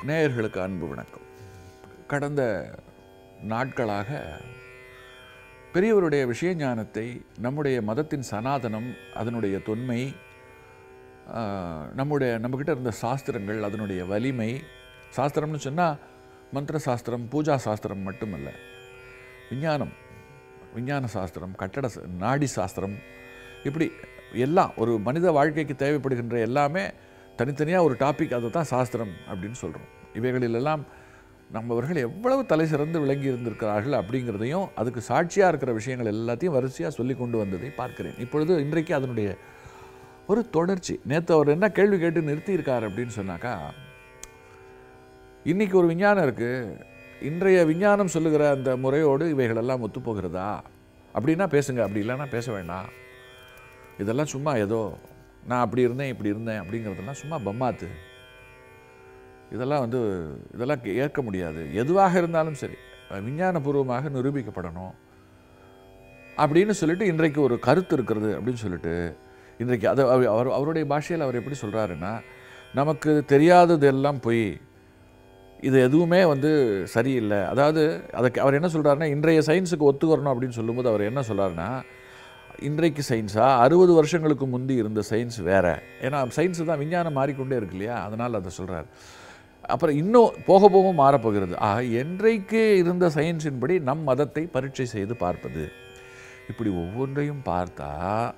நேயர்களுக்கு அன்பு வணக்கம் கடந்த நாட்களாக பெரியவருடைய விஷய ஞானத்தை நம்முடைய மதத்தின் சனாதனம் அதனுடைய தொன்மை ஆஹ், நம்முடைய நம்மக்கிட்ட இருந்த சாஸ்திரங்கள் அதனுடைய வலிமை சாஸ்திரம்னு சொன்னால் மந்திர சாஸ்திரம் பூஜா சாஸ்திரம் மட்டுமல்ல விஞ்ஞானம் விஞ்ஞான சாஸ்திரம் கட்டட ச- நாடி சாஸ்திரம் இப்படி எல்லாம் ஒரு மனித வாழ்க்கைக்கு தேவைப்படுகின்ற எல்லாமே தனித்தனியாக ஒரு டாபிக் அதை தான் சாஸ்திரம் அப்படின்னு சொல்கிறோம் இவைகளிலெல்லாம் நம்மவர்கள் எவ்வளவு தலை சிறந்து விளங்கி இருந்திருக்கிறார்கள் அப்படிங்கிறதையும் அதுக்கு சாட்சியாக இருக்கிற விஷயங்கள் எல்லாத்தையும் வரிசையாக சொல்லி கொண்டு வந்ததை பார்க்கிறேன் இப்பொழுது இன்றைக்கு அதனுடைய ஒரு தொடர்ச்சி நேற்று அவர் என்ன கேள்வி கேட்டு நிறுத்தியிருக்கார் அப்படின்னு சொன்னாக்கா இன்னைக்கு ஒரு விஞ்ஞானம் இருக்குது இன்றைய விஞ்ஞானம் சொல்லுகிற அந்த முறையோடு இவைகளெல்லாம் ஒத்துப்போகிறதா அப்படின்னா பேசுங்க அப்படி இல்லைன்னா பேச வேண்டாம் இதெல்லாம் சும்மா ஏதோ நான் அப்படி இருந்தேன் இப்படி இருந்தேன் அப்படிங்கிறதெல்லாம் சும்மா பம்மாத்து இதெல்லாம் வந்து இதெல்லாம் கே- ஏற்க முடியாது எதுவாக இருந்தாலும் சரி விஞ்ஞானபூர்வமாக நிரூபிக்கப்படணும் அப்படின்னு சொல்லிட்டு இன்றைக்கு ஒரு கருத்து இருக்கிறது அப்படின்னு சொல்லிட்டு இன்றைக்கு அது அவர் அவர்- அவருடைய பாஷையில் அவர் எப்படி சொல்கிறாருன்னா நமக்கு தெரியாததெல்லாம் பொய் இது எதுவுமே வந்து சரியில்லை அதாவது அதுக்கு அவர் என்ன சொல்கிறாருன்னா இன்றைய சயின்ஸுக்கு ஒத்து வரணும் அப்படின்னு சொல்லும்போது அவர் என்ன சொல்கிறாருன்னா இன்றைக்கு சயின்ஸா அறுபது வருஷங்களுக்கு முந்தி இருந்த சயின்ஸ் வேற ஏன்னா சயின்ஸ் தான் விஞ்ஞானம் மாறிக்கொண்டே இருக்கு இல்லையா அதனால் அதை சொல்கிறார் அப்புறம் இன்னும் போக போக மாறப்போகிறது ஆக என்றைக்கு இருந்த சயின்ஸின்படி நம் மதத்தை பரீட்சை செய்து பார்ப்பது இப்படி ஒவ்வொன்றையும் பார்த்தா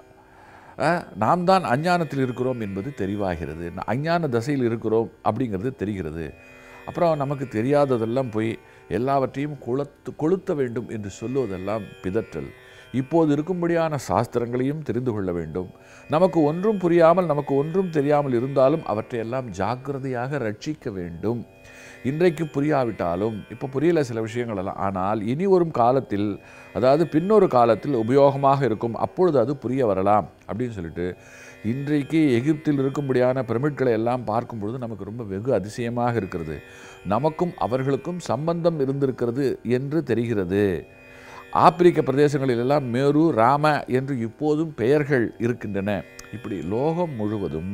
அஹ், நாம் தான் அஞ்ஞானத்தில் இருக்கிறோம் என்பது தெரிவாகிறது ந- அஞ்ஞான தசையில் இருக்கிறோம் அப்படிங்கிறது தெரிகிறது அப்புறம் நமக்கு தெரியாததெல்லாம் போய் எல்லாவற்றையும் கொளுத்து கொளுத்த வேண்டும் என்று சொல்லுவதெல்லாம் பிதற்றல் இப்போது இருக்கும்படியான சாஸ்திரங்களையும் தெரிந்து கொள்ள வேண்டும் நமக்கு ஒன்றும் புரியாமல் நமக்கு ஒன்றும் தெரியாமல் இருந்தாலும் அவற்றையெல்லாம் ஜாக்கிரதையாக ரட்சிக்க வேண்டும் இன்றைக்கு புரியாவிட்டாலும் இப்போ புரியல சில விஷயங்கள் எல்லாம் ஆனால் இனி வரும் காலத்தில் அதாவது பின்னொரு காலத்தில் உபயோகமாக இருக்கும் அப்பொழுது அது புரிய வரலாம் அப்படின்னு சொல்லிட்டு இன்றைக்கு எகிப்தில் இருக்கும்படியான பிரமிட்களை எல்லாம் பார்க்கும் பொழுது நமக்கு ரொம்ப வெகு அதிசயமாக இருக்கிறது நமக்கும் அவர்களுக்கும் சம்பந்தம் இருந்திருக்கிறது என்று தெரிகிறது ஆப்பிரிக்க பிரதேசங்களில் எல்லாம் மேரு ராம என்று இப்போதும் பெயர்கள் இருக்கின்றன இப்படி லோகம் முழுவதும்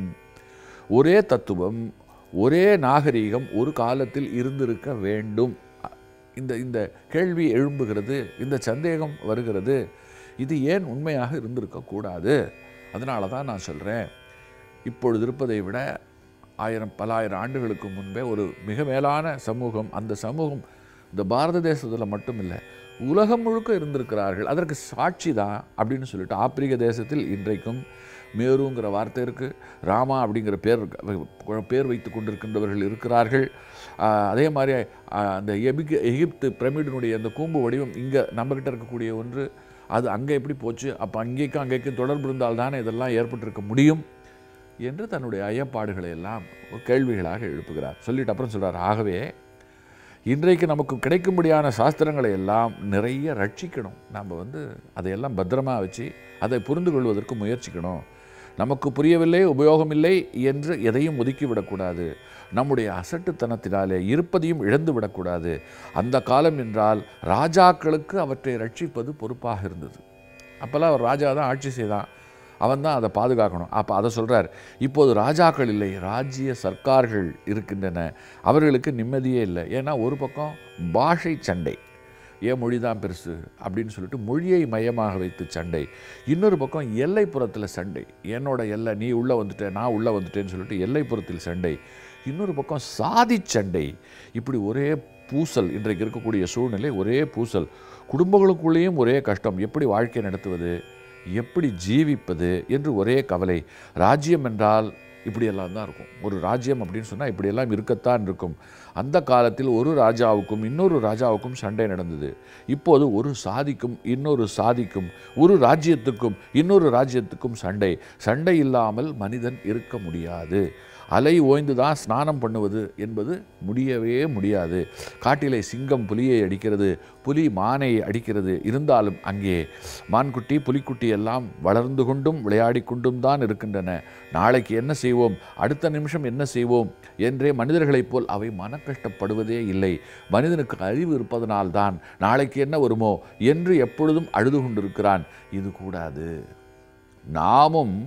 ஒரே தத்துவம் ஒரே நாகரீகம் ஒரு காலத்தில் இருந்திருக்க வேண்டும் அ- இந்த இந்த கேள்வி எழும்புகிறது இந்த சந்தேகம் வருகிறது இது ஏன் உண்மையாக இருந்திருக்கக்கூடாது அதனால தான் நான் சொல்கிறேன் இப்பொழுது இருப்பதை விட ஆயிரம் பல ஆயிரம் ஆண்டுகளுக்கு முன்பே ஒரு மிக மேலான சமூகம் அந்த சமூகம் இந்த பாரத தேசத்தில் மட்டும் இல்லை உலகம் முழுக்க இருந்திருக்கிறார்கள் அதற்கு சாட்சி தான் அப்படின்னு சொல்லிட்டு ஆப்பிரிக்க தேசத்தில் இன்றைக்கும் மேருங்கிற வார்த்தை இருக்குது ராமா அப்படிங்கிற பேர் இருக்கு. பேர் வைத்து கொண்டிருக்கின்றவர்கள் இருக்கிறார்கள் ஆஹ் அதே மாதிரி ஆஹ் அந்த எபிக் எகிப்து பிரமிடினுடைய அந்த கூம்பு வடிவம் இங்கே நம்மக்கிட்ட இருக்கக்கூடிய ஒன்று அது அங்கே எப்படி போச்சு அப்போ அங்கேக்கும் அங்கேக்கும் தொடர்பு இருந்தால் தானே இதெல்லாம் ஏற்பட்டிருக்க முடியும் என்று தன்னுடைய ஐயப்பாடுகளை எல்லாம் ஒரு கேள்விகளாக எழுப்புகிறார் சொல்லிட்டு அப்புறம் சொல்றார் ஆகவே இன்றைக்கு நமக்கு கிடைக்கும்படியான சாஸ்திரங்களை எல்லாம் நிறைய ரட்சிக்கணும் நாம் வந்து அதையெல்லாம் பத்திரமா வச்சு அதை புரிந்து கொள்வதற்கு முயற்சிக்கணும் நமக்கு புரியவில்லை உபயோகமில்லை என்று எதையும் ஒதுக்கிவிடக்கூடாது நம்முடைய அசட்டுத்தனத்தினாலே இருப்பதையும் இழந்து விடக்கூடாது அந்த காலம் என்றால் ராஜாக்களுக்கு அவற்றை ரட்சிப்பது பொறுப்பாக இருந்தது அப்போல்லாம் அவர் ராஜா தான் ஆட்சி செய்தான் அவன் தான் அதை பாதுகாக்கணும் அப்போ அதை சொல்கிறார் இப்போது ராஜாக்கள் இல்லை ராஜ்ய சர்க்கார்கள் இருக்கின்றன அவர்களுக்கு நிம்மதியே இல்லை ஏன்னா ஒரு பக்கம் பாஷை சண்டை ஏன் மொழி தான் பெருசு அப்படின்னு சொல்லிட்டு மொழியை மையமாக வைத்து சண்டை இன்னொரு பக்கம் எல்லைப்புறத்தில் சண்டை என்னோட எல்லை நீ உள்ளே வந்துட்ட நான் உள்ளே வந்துட்டேன்னு சொல்லிட்டு எல்லைப்புறத்தில் சண்டை இன்னொரு பக்கம் சாதி சண்டை இப்படி ஒரே பூசல் இன்றைக்கு இருக்கக்கூடிய சூழ்நிலை ஒரே பூசல் குடும்பங்களுக்குள்ளேயும் ஒரே கஷ்டம் எப்படி வாழ்க்கை நடத்துவது எப்படி ஜீவிப்பது என்று ஒரே கவலை ராஜ்யம் என்றால் இப்படியெல்லாம் தான் இருக்கும் ஒரு ராஜ்யம் அப்படின்னு சொன்னால் இப்படியெல்லாம் இருக்கத்தான் இருக்கும் அந்த காலத்தில் ஒரு ராஜாவுக்கும் இன்னொரு ராஜாவுக்கும் சண்டை நடந்தது இப்போது ஒரு சாதிக்கும் இன்னொரு சாதிக்கும் ஒரு ராஜ்யத்துக்கும் இன்னொரு ராஜ்யத்துக்கும் சண்டை சண்டை இல்லாமல் மனிதன் இருக்க முடியாது அலை ஓய்ந்து தான் ஸ்நானம் பண்ணுவது என்பது முடியவே முடியாது காட்டிலே சிங்கம் புலியை அடிக்கிறது புலி மானை அடிக்கிறது இருந்தாலும் அங்கே மான்குட்டி புலிக்குட்டி எல்லாம் வளர்ந்து கொண்டும் விளையாடி கொண்டும் தான் இருக்கின்றன நாளைக்கு என்ன செய்வோம் அடுத்த நிமிஷம் என்ன செய்வோம் என்றே மனிதர்களைப் போல் அவை மன கஷ்டப்படுவதே இல்லை மனிதனுக்கு அறிவு இருப்பதனால்தான் நாளைக்கு என்ன வருமோ என்று எப்பொழுதும் அழுது கொண்டிருக்கிறான் இது கூடாது நாமும்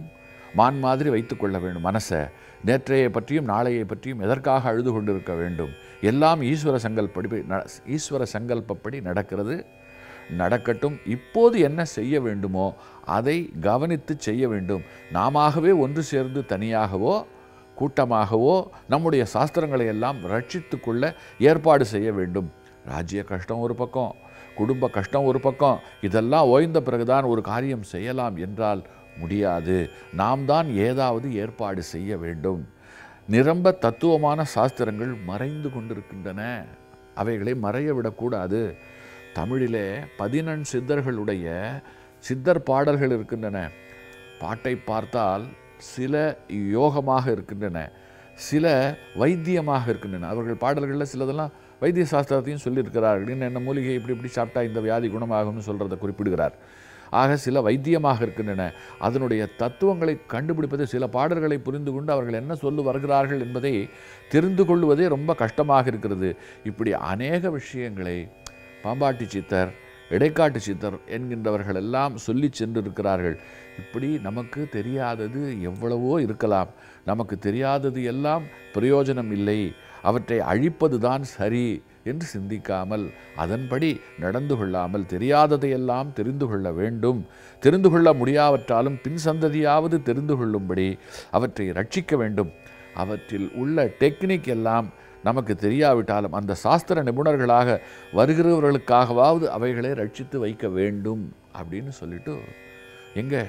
மான் மாதிரி வைத்துக்கொள்ள வேண்டும் மனசை நேற்றையை பற்றியும் நாளையை பற்றியும் எதற்காக அழுது கொண்டிருக்க வேண்டும் எல்லாம் ஈஸ்வர சங்கல்படி ந- ஈஸ்வர சங்கல்பப்படி நடக்கிறது நடக்கட்டும் இப்போது என்ன செய்ய வேண்டுமோ அதை கவனித்து செய்ய வேண்டும் நாமாகவே ஒன்று சேர்ந்து தனியாகவோ கூட்டமாகவோ நம்முடைய சாஸ்திரங்களை எல்லாம் ரட்சித்து கொள்ள ஏற்பாடு செய்ய வேண்டும் ராஜ்ய கஷ்டம் ஒரு பக்கம் குடும்ப கஷ்டம் ஒரு பக்கம் இதெல்லாம் ஓய்ந்த பிறகுதான் ஒரு காரியம் செய்யலாம் என்றால் முடியாது நாம் தான் ஏதாவது ஏற்பாடு செய்ய வேண்டும் நிரம்ப தத்துவமான சாஸ்திரங்கள் மறைந்து கொண்டிருக்கின்றன அவைகளை மறைய விடக்கூடாது தமிழிலே பதினெண் சித்தர்களுடைய சித்தர் பாடல்கள் இருக்கின்றன பாட்டை பார்த்தால் சில யோகமாக இருக்கின்றன சில வைத்தியமாக இருக்கின்றன அவர்கள் பாடல்களில் சிலதெல்லாம் வைத்திய சாஸ்திரத்தையும் சொல்லியிருக்கிறார்கள் இன்னென்ன மூலிகை இப்படி இப்படி சாப்பிட்டா இந்த வியாதி குணமாகும்னு சொல்கிறத குறிப்பிடுகிறார் ஆக சில வைத்தியமாக இருக்கின்றன அதனுடைய தத்துவங்களை கண்டுபிடிப்பது சில பாடல்களை புரிந்து கொண்டு அவர்கள் என்ன சொல்லு வருகிறார்கள் என்பதை தெரிந்து கொள்வதே ரொம்ப கஷ்டமாக இருக்கிறது இப்படி அநேக விஷயங்களை பாம்பாட்டி சித்தர் இடைக்காட்டு சித்தர் என்கின்றவர்கள் எல்லாம் சொல்லி சென்றிருக்கிறார்கள் இப்படி நமக்கு தெரியாதது எவ்வளவோ இருக்கலாம் நமக்கு தெரியாதது எல்லாம் பிரயோஜனம் இல்லை அவற்றை அழிப்பது தான் சரி என்று சிந்திக்காமல் அதன்படி நடந்து கொள்ளாமல் தெரியாததையெல்லாம் தெரிந்து கொள்ள வேண்டும் தெரிந்து கொள்ள முடியாவற்றாலும் பின் சந்ததியாவது தெரிந்து கொள்ளும்படி அவற்றை ரட்சிக்க வேண்டும் அவற்றில் உள்ள டெக்னிக் எல்லாம் நமக்கு தெரியாவிட்டாலும் அந்த சாஸ்திர நிபுணர்களாக வருகிறவர்களுக்காகவாவது அவைகளை ரட்சித்து வைக்க வேண்டும் அப்படின்னு சொல்லிட்டு எங்கே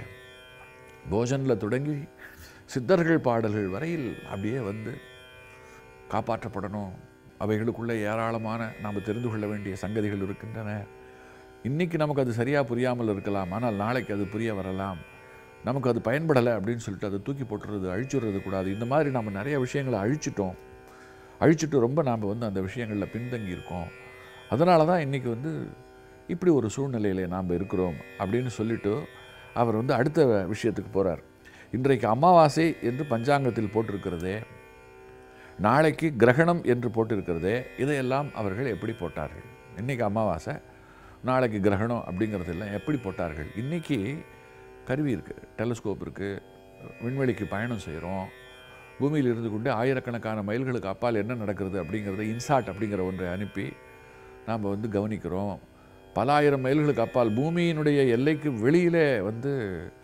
போஜனில் தொடங்கி சித்தர்கள் பாடல்கள் வரையில் அப்படியே வந்து காப்பாற்றப்படணும் அவைகளுக்குள்ள ஏராளமான நாம் தெரிந்து கொள்ள வேண்டிய சங்கதிகள் இருக்கின்றன இன்னைக்கு நமக்கு அது சரியாக புரியாமல் இருக்கலாம் ஆனால் நாளைக்கு அது புரிய வரலாம் நமக்கு அது பயன்படலை அப்படின்னு சொல்லிட்டு அதை தூக்கி போட்டுறது அழிச்சுடுறது கூடாது இந்த மாதிரி நம்ம நிறைய விஷயங்களை அழிச்சிட்டோம் அழிச்சிட்டு ரொம்ப நாம் வந்து அந்த விஷயங்களில் பின்தங்கி இருக்கோம் அதனால தான் இன்றைக்கி வந்து இப்படி ஒரு சூழ்நிலையில் நாம் இருக்கிறோம் அப்படின்னு சொல்லிட்டு அவர் வந்து அடுத்த விஷயத்துக்கு போகிறார் இன்றைக்கு அமாவாசை என்று பஞ்சாங்கத்தில் போட்டிருக்கிறதே நாளைக்கு கிரகணம் என்று போட்டிருக்கிறதே இதையெல்லாம் அவர்கள் எப்படி போட்டார்கள் இன்றைக்கி அமாவாசை நாளைக்கு கிரகணம் அப்படிங்கிறதெல்லாம் எப்படி போட்டார்கள் இன்றைக்கி கருவி இருக்குது டெலஸ்கோப் இருக்குது விண்வெளிக்கு பயணம் செய்கிறோம் பூமியில் இருந்து கொண்டு ஆயிரக்கணக்கான மைல்களுக்கு அப்பால் என்ன நடக்கிறது அப்படிங்கிறத இன்சாட் அப்படிங்கிற ஒன்றை அனுப்பி நாம் வந்து கவனிக்கிறோம் பல ஆயிரம் மைல்களுக்கு அப்பால் பூமியினுடைய எல்லைக்கு வெளியிலே வந்து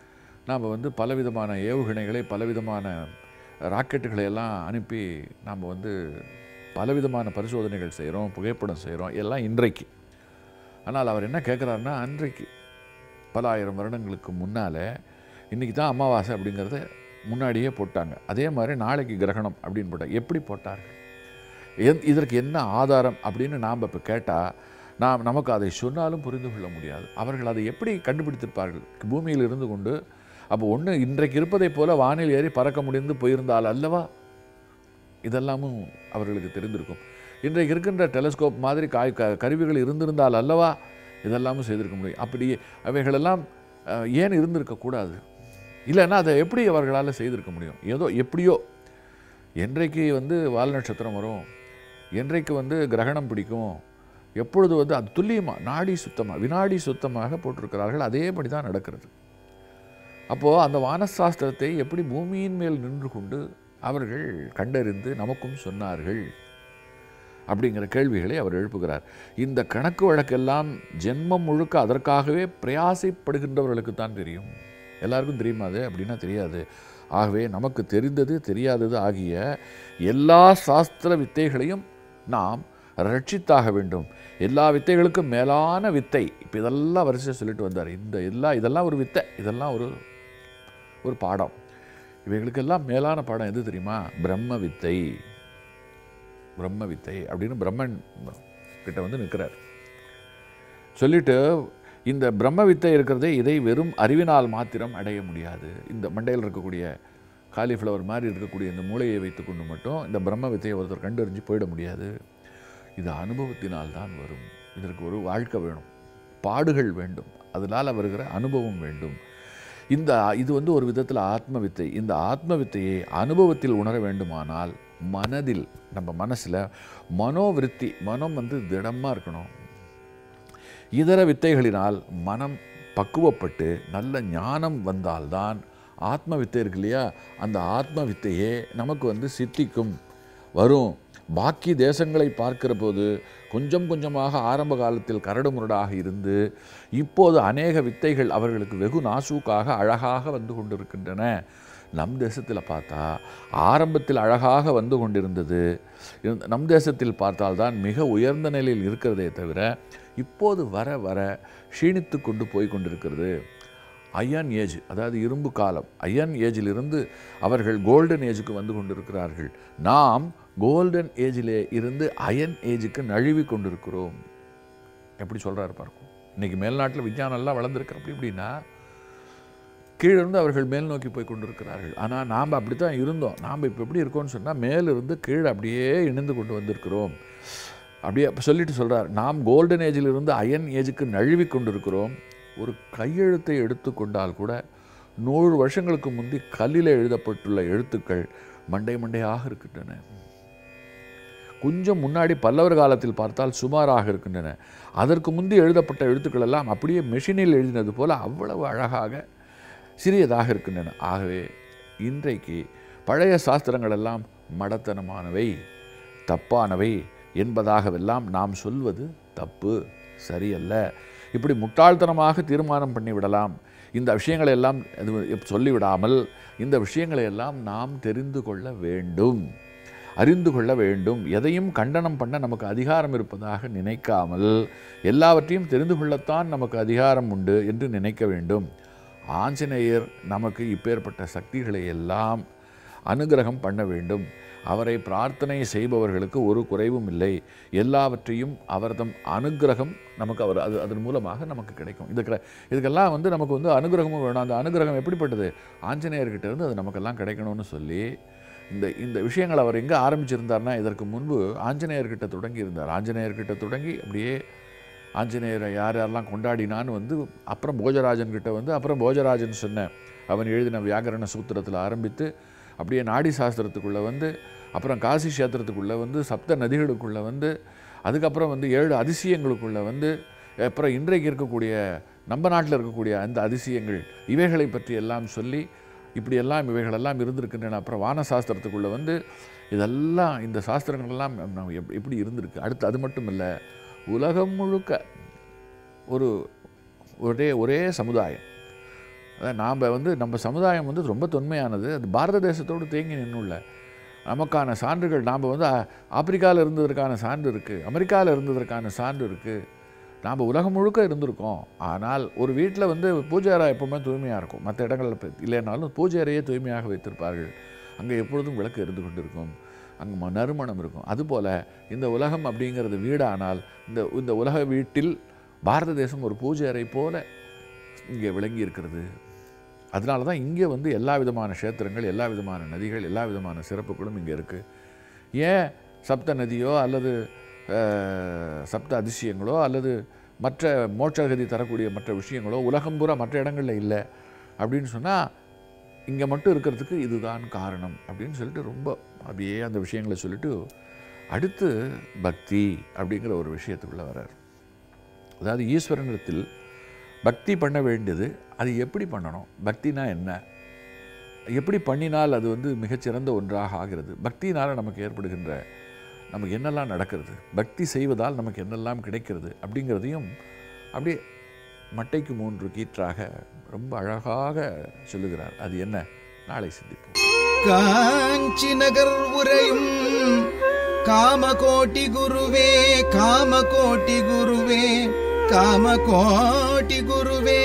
நாம் வந்து பலவிதமான ஏவுகணைகளை பலவிதமான ராக்கெட்டுகளை எல்லாம் அனுப்பி நாம் வந்து பலவிதமான பரிசோதனைகள் செய்கிறோம் புகைப்படம் செய்கிறோம் எல்லாம் இன்றைக்கு ஆனால் அவர் என்ன கேட்குறாருன்னா அன்றைக்கு பல ஆயிரம் வருடங்களுக்கு முன்னால் இன்றைக்கி தான் அமாவாசை அப்படிங்கிறத முன்னாடியே போட்டாங்க அதே மாதிரி நாளைக்கு கிரகணம் அப்படின்னு போட்டாங்க எப்படி போட்டார்கள் எந் இதற்கு என்ன ஆதாரம் அப்படின்னு நாம் இப்போ கேட்டால் நாம் நமக்கு அதை சொன்னாலும் புரிந்து கொள்ள முடியாது அவர்கள் அதை எப்படி கண்டுபிடித்திருப்பார்கள் பூமியில் இருந்து கொண்டு அப்போ ஒன்று இன்றைக்கு இருப்பதைப் போல வானில் ஏறி பறக்க முடிந்து போயிருந்தால் அல்லவா இதெல்லாமும் அவர்களுக்கு தெரிந்திருக்கும் இன்றைக்கு இருக்கின்ற டெலஸ்கோப் மாதிரி காய் க கருவிகள் இருந்திருந்தால் அல்லவா இதெல்லாமும் செய்திருக்க முடியும் அப்படி அவைகளெல்லாம் அஹ், ஏன் இருந்திருக்கக்கூடாது இல்லைன்னா அதை எப்படி அவர்களால் செய்திருக்க முடியும் ஏதோ எப்படியோ என்றைக்கு வந்து வால் நட்சத்திரம் வரும் என்றைக்கு வந்து கிரகணம் பிடிக்கும் எப்பொழுது வந்து அது துல்லியமாக நாடி சுத்தமாக வினாடி சுத்தமாக போட்டிருக்கிறார்கள் அதேபடி தான் நடக்கிறது அப்போது அந்த வானசாஸ்திரத்தை எப்படி பூமியின் மேல் நின்று கொண்டு அவர்கள் கண்டறிந்து நமக்கும் சொன்னார்கள் அப்படிங்கிற கேள்விகளை அவர் எழுப்புகிறார் இந்த கணக்கு வழக்கெல்லாம் ஜென்மம் முழுக்க அதற்காகவே பிரயாசைப்படுகின்றவர்களுக்கு தான் தெரியும் எல்லாருக்கும் தெரியுமா அது அப்படின்னா தெரியாது ஆகவே நமக்கு தெரிந்தது தெரியாதது ஆகிய எல்லா சாஸ்திர வித்தைகளையும் நாம் ரட்சித்தாக வேண்டும் எல்லா வித்தைகளுக்கும் மேலான வித்தை இப்போ இதெல்லாம் வரிசையாக சொல்லிட்டு வந்தார் இந்த எல்லா இதெல்லாம் ஒரு வித்தை இதெல்லாம் ஒரு ஒரு பாடம் இவைகளுக்கெல்லாம் மேலான பாடம் எது தெரியுமா பிரம்ம வித்தை பிரம்ம வித்தை அப்படின்னு பிரம்மன் கிட்ட வந்து நிற்கிறார் சொல்லிட்டு இந்த பிரம்ம வித்தை இருக்கிறதே இதை வெறும் அறிவினால் மாத்திரம் அடைய முடியாது இந்த மண்டையில் இருக்கக்கூடிய காலிஃப்ளவர் மாதிரி இருக்கக்கூடிய இந்த மூளையை வைத்துக்கொண்டு மட்டும் இந்த பிரம்ம வித்தையை ஒருத்தர் கண்டறிஞ்சு போயிட முடியாது இது அனுபவத்தினால் தான் வரும் இதற்கு ஒரு வாழ்க்கை வேணும் பாடுகள் வேண்டும் அதனால் வருகிற அனுபவம் வேண்டும் இந்த இது வந்து ஒரு விதத்தில் ஆத்ம வித்தை இந்த ஆத்ம வித்தையை அனுபவத்தில் உணர வேண்டுமானால் மனதில் நம்ம மனசில் மனோவிருத்தி மனம் வந்து திடமாக இருக்கணும் இதர வித்தைகளினால் மனம் பக்குவப்பட்டு நல்ல ஞானம் வந்தால்தான் ஆத்ம வித்தை இருக்கு இல்லையா அந்த ஆத்ம வித்தையே நமக்கு வந்து சித்திக்கும் வரும் பாக்கி தேசங்களை பார்க்கிற போது கொஞ்சம் கொஞ்சமாக ஆரம்ப காலத்தில் கரடுமுரடாக இருந்து இப்போது அநேக வித்தைகள் அவர்களுக்கு வெகு நாசூக்காக அழகாக வந்து கொண்டிருக்கின்றன நம் தேசத்தில் பார்த்தா ஆரம்பத்தில் அழகாக வந்து கொண்டிருந்தது இருந்த- நம் தேசத்தில் பார்த்தால்தான் மிக உயர்ந்த நிலையில் இருக்கிறதே தவிர இப்போது வர வர க்ஷீணித்து கொண்டு போய் கொண்டிருக்கிறது அயன் ஏஜ் அதாவது இரும்பு காலம் அயன் ஏஜிலிருந்து அவர்கள் கோல்டன் ஏஜுக்கு வந்து கொண்டிருக்கிறார்கள் நாம் கோல்டன் ஏஜிலே இருந்து அயன் ஏஜுக்கு நழுவி கொண்டிருக்கிறோம் எப்படி சொல்கிறாரு பார்க்கும் இன்னைக்கு மேல்நாட்டில் விஞ்ஞானம் எல்லாம் வளர்ந்துருக்கு அப்படி இப்படின்னா கீழிருந்து அவர்கள் மேல் நோக்கி போய் கொண்டிருக்கிறார்கள் ஆனால் நாம் அப்படி தான் இருந்தோம் நாம் இப்போ எப்படி இருக்கோம்னு சொன்னால் மேலிருந்து கீழே அப்படியே இணைந்து கொண்டு வந்திருக்கிறோம் அப்படியே அப்ப சொல்லிட்டு சொல்கிறார் நாம் கோல்டன் ஏஜிலிருந்து அயன் ஏஜுக்கு நழுவி கொண்டிருக்கிறோம் ஒரு கையெழுத்தை எடுத்துக்கொண்டால் கூட நூறு வருஷங்களுக்கு முந்தி கல்லில் எழுதப்பட்டுள்ள எழுத்துக்கள் மண்டை மண்டையாக இருக்கின்றன கொஞ்சம் முன்னாடி பல்லவர் காலத்தில் பார்த்தால் சுமாராக இருக்கின்றன அதற்கு முந்தி எழுதப்பட்ட எழுத்துக்கள் எல்லாம் அப்படியே மெஷினில் எழுதினது போல அவ்வளவு அழகாக சிறியதாக இருக்கின்றன ஆகவே இன்றைக்கு பழைய சாஸ்திரங்கள் எல்லாம் மடத்தனமானவை தப்பானவை என்பதாகவெல்லாம் நாம் சொல்வது தப்பு சரியல்ல இப்படி முட்டாள்தனமாக தீர்மானம் பண்ணி விடலாம் இந்த விஷயங்களை எல்லாம் இது சொல்லிவிடாமல் இந்த விஷயங்களை எல்லாம் நாம் தெரிந்து கொள்ள வேண்டும் அறிந்து கொள்ள வேண்டும் எதையும் கண்டனம் பண்ண நமக்கு அதிகாரம் இருப்பதாக நினைக்காமல் எல்லாவற்றையும் தெரிந்து கொள்ளத்தான் நமக்கு அதிகாரம் உண்டு என்று நினைக்க வேண்டும் ஆஞ்சநேயர் நமக்கு இப்பேற்பட்ட சக்திகளை எல்லாம் அனுகிரகம் பண்ண வேண்டும் அவரை பிரார்த்தனை செய்பவர்களுக்கு ஒரு குறைவும் இல்லை எல்லாவற்றையும் அவர்தம் அனுகிரகம் நமக்கு அவர் அது அதன் மூலமாக நமக்கு கிடைக்கும் இதுக்கு இதுக்கெல்லாம் வந்து நமக்கு வந்து அனுகிரகமும் வேணும் அந்த அனுகிரகம் எப்படிப்பட்டது ஆஞ்சநேயர்கிட்ட இருந்து அது நமக்கெல்லாம் கிடைக்கணும்னு சொல்லி இந்த இந்த விஷயங்கள் அவர் எங்கே ஆரம்பிச்சிருந்தார்னா இதற்கு முன்பு ஆஞ்சநேயர்கிட்ட தொடங்கி இருந்தார் ஆஞ்சநேயர்கிட்ட தொடங்கி அப்படியே ஆஞ்சநேயரை யார் யாரெல்லாம் கொண்டாடினான்னு வந்து அப்புறம் போஜராஜன் கிட்ட வந்து அப்புறம் போஜராஜன் சொன்ன அவன் எழுதின வியாகரண சூத்திரத்தில் ஆரம்பித்து அப்படியே நாடி சாஸ்திரத்துக்குள்ளே வந்து அப்புறம் காசி கஷேத்திரத்துக்குள்ளே வந்து சப்த நதிகளுக்குள்ளே வந்து அதுக்கப்புறம் வந்து ஏழு அதிசயங்களுக்குள்ளே வந்து அப்புறம் இன்றைக்கு இருக்கக்கூடிய நம்ம நாட்டில் இருக்கக்கூடிய அந்த அதிசயங்கள் இவைகளை பற்றி எல்லாம் சொல்லி இப்படியெல்லாம் இவைகளெல்லாம் இருந்திருக்கின்றன அப்புறம் வான சாஸ்திரத்துக்குள்ளே வந்து இதெல்லாம் இந்த சாஸ்திரங்கள் எல்லாம் நம்ம எப் எப்படி இருந்திருக்கு அடுத்து அது மட்டும் இல்லை உலகம் முழுக்க ஒரு ஒரே ஒரே சமுதாயம் அதான் நாம் வந்து நம்ம சமுதாயம் வந்து ரொம்ப தொன்மையானது அது பாரத தேசத்தோடு தேங்கி நின்றுள்ள நமக்கான சான்றுகள் நாம் வந்து ஆ- ஆப்பிரிக்காவில் இருந்ததற்கான சான்று இருக்குது அமெரிக்காவில் இருந்ததற்கான சான்று இருக்குது நாம் உலகம் முழுக்க இருந்திருக்கோம் ஆனால் ஒரு வீட்டில் வந்து பூஜை அறை எப்பவுமே தூய்மையாக இருக்கும் மற்ற இடங்களில் இப்ப இல்லைனாலும் பூஜை அறையே தூய்மையாக வைத்திருப்பார்கள் அங்கே எப்பொழுதும் விளக்கு எரிந்து கொண்டிருக்கும் அங்கே ம- நறுமணம் இருக்கும் அதுபோல் இந்த உலகம் அப்படிங்கிறது வீடானால் இந்த இந்த உலக வீட்டில் பாரத தேசம் ஒரு பூஜை அறை போல இங்கே விளங்கி இருக்கிறது அதனால தான் இங்கே வந்து எல்லா விதமான க்ஷேத்திரங்கள் எல்லா விதமான நதிகள் எல்லா விதமான சிறப்புகளும் இங்கே இருக்குது ஏன் சப்த நதியோ அல்லது அஹ், சப்த அதிசயங்களோ அல்லது மற்ற மோட்சகதி தரக்கூடிய மற்ற விஷயங்களோ உலகம் பூரா மற்ற இடங்களில் இல்லை அப்படின்னு சொன்னால் இங்கே மட்டும் இருக்கிறதுக்கு இதுதான் காரணம் அப்படின்னு சொல்லிட்டு ரொம்ப அப்படியே அந்த விஷயங்களை சொல்லிட்டு அடுத்து பக்தி அப்படிங்கிற ஒரு விஷயத்துக்குள்ளே வர்றார் அதாவது ஈஸ்வரனிடத்தில் பக்தி பண்ண வேண்டியது அது எப்படி பண்ணணும் பக்தினா என்ன எப்படி பண்ணினால் அது வந்து மிகச்சிறந்த ஒன்றாக ஆகிறது பக்தியினால் நமக்கு ஏற்படுகின்ற நமக்கு என்னெல்லாம் நடக்கிறது பக்தி செய்வதால் நமக்கு என்னெல்லாம் கிடைக்கிறது அப்படிங்கிறதையும் அப்படியே மட்டைக்கு மூன்று கீற்றாக ரொம்ப அழகாக சொல்லுகிறார் அது என்ன நாளை சிந்திப்போம் காஞ்சி நகர் உரையும் காமகோட்டி குருவே காமகோட்டி குருவே காமகோட்டி குருவே